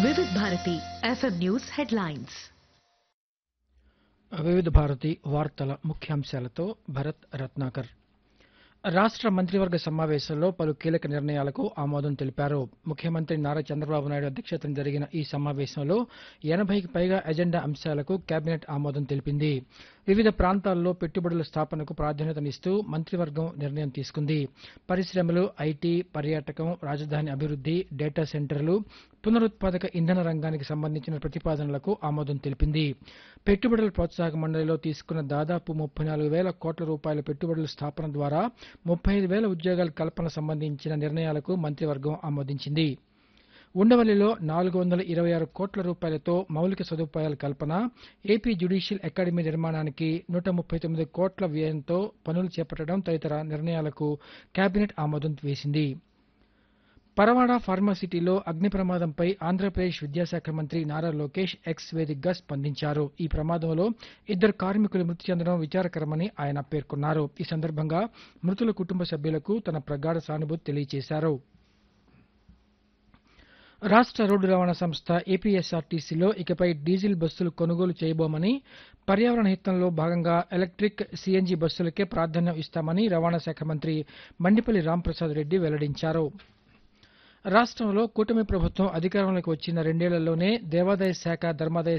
వివిధ Bharati FM news headlines వివిధ భారతి వార్తల ముఖ్యాంశాలతో భరత్ రత్నాకర్ రాష్ట్ర మంత్రివర్గ సమావేశంలో పలు కీలక నిర్ణయాలకు ఆమోదం తెలిపారు ముఖ్యమంత్రి నారా చంద్రబాబు నాయుడు అధ్యక్షతన జరిగిన ఈ సమావేశంలో ఎనభైకి పైగా ఎజెండా అంశాలకు కేబినెట్ ఆమోదం తెలిపింది వివిధ ప్రాంతాల్లో పెట్టుబడుల స్థాపనకు ప్రాధాన్యతనిస్తూ మంత్రివర్గం నిర్ణయం తీసుకుంది పరిశ్రమలు ఐటీ పర్యాటకం రాజధాని అభివృద్ది డేటా సెంటర్లు పునరుత్పాదక ఇంధన రంగానికి సంబంధించిన ప్రతిపాదనలకు ఆమోదం తెలిపింది పెట్టుబడుల ప్రోత్సాహక మండలిలో తీసుకున్న దాదాపు ముప్పై నాలుగు వేల కోట్ల రూపాయల పెట్టుబడుల స్థాపన ద్వారా ముప్పై ఐదు వేల ఉద్యోగాల కల్పన సంబంధించిన నిర్ణయాలకు మంత్రివర్గం ఆమోదించింది ఉండవల్లిలో నాలుగు వందల ఇరవై ఆరు కోట్ల రూపాయలతో మౌలిక సదుపాయాల కల్పన ఏపీ జ్యుడిషియల్ అకాడమీ నిర్మాణానికి నూట ముప్పై తొమ్మిది కోట్ల వ్యయంతో పనులు చేపట్టడం తదితర నిర్ణయాలకు కేబినెట్ ఆమోదం వేసింది పరవాడ ఫార్మాసిటీలో అగ్ని ప్రమాదంపై ఆంధ్రప్రదేశ్ విద్యాశాఖ మంత్రి నారా లోకేష్ ఎక్స్ వేదికగా స్పందించారు ఈ ప్రమాదంలో ఇద్దరు కార్మికులు మృతి చెందడం విచారకరమని ఆయన పేర్కొన్నారు ఈ సందర్భంగా మృతుల కుటుంబ సభ్యులకు తన ప్రగాఢ సానుభూతి తెలియజేశారు రాష్ట్ర రోడ్డు రవాణా సంస్థ ఏపీఎస్ఆర్టీసీలో ఇకపై డీజిల్ బస్సులు కొనుగోలు చేయబోమని పర్యావరణ హితంలో భాగంగా ఎలక్ట్రిక్ సీఎన్జీ బస్సులకే ప్రాధాన్యం ఇస్తామని రవాణా శాఖ మంత్రి మండిపల్లి రాంప్రసాద్ రెడ్డి వెల్లడించారు రాష్ట్రంలో కూటమి ప్రభుత్వం అధికారంలోకి వచ్చిన రెండేళ్లలోనే దేవాదాయ శాఖ ధర్మాదాయ